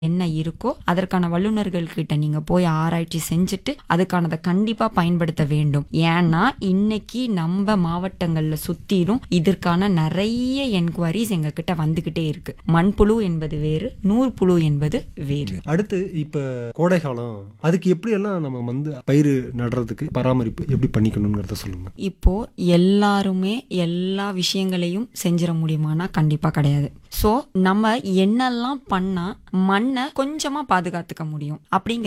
என்ன இருக்கோ அதற்கான வல்லுநர்கள் கிட்ட நீங்க போய் ஆராய்ச்சி செஞ்சுட்டு அதுக்கானதை கண்டிப்பா பயன்படுத்த வேண்டும் ஏன்னா இன்னைக்கு நம்ம மாவட்டங்கள்ல சுத்திரும் இதற்கான நிறைய என்கொயரிஸ் எங்க கிட்ட வந்துகிட்டே இருக்கு மண்புழு என்பது வேறு நூற்புழு என்பது வேறு அடுத்து இப்ப கோடை காலம் அதுக்கு எப்படி எல்லாம் நம்ம வந்து பயிர் நடுறதுக்கு பராமரிப்பு எப்படி பண்ணிக்கணுங்கிறத சொல்லுங்க இப்போ எல்லாருமே எல்லா விஷயங்களையும் செஞ்சிட முடியுமானா கண்டிப்பா கிடையாது ஸோ நம்ம என்னெல்லாம் பண்ணா மண்ணை கொஞ்சமா பாதுகாத்துக்க முடியும் அப்படிங்கிற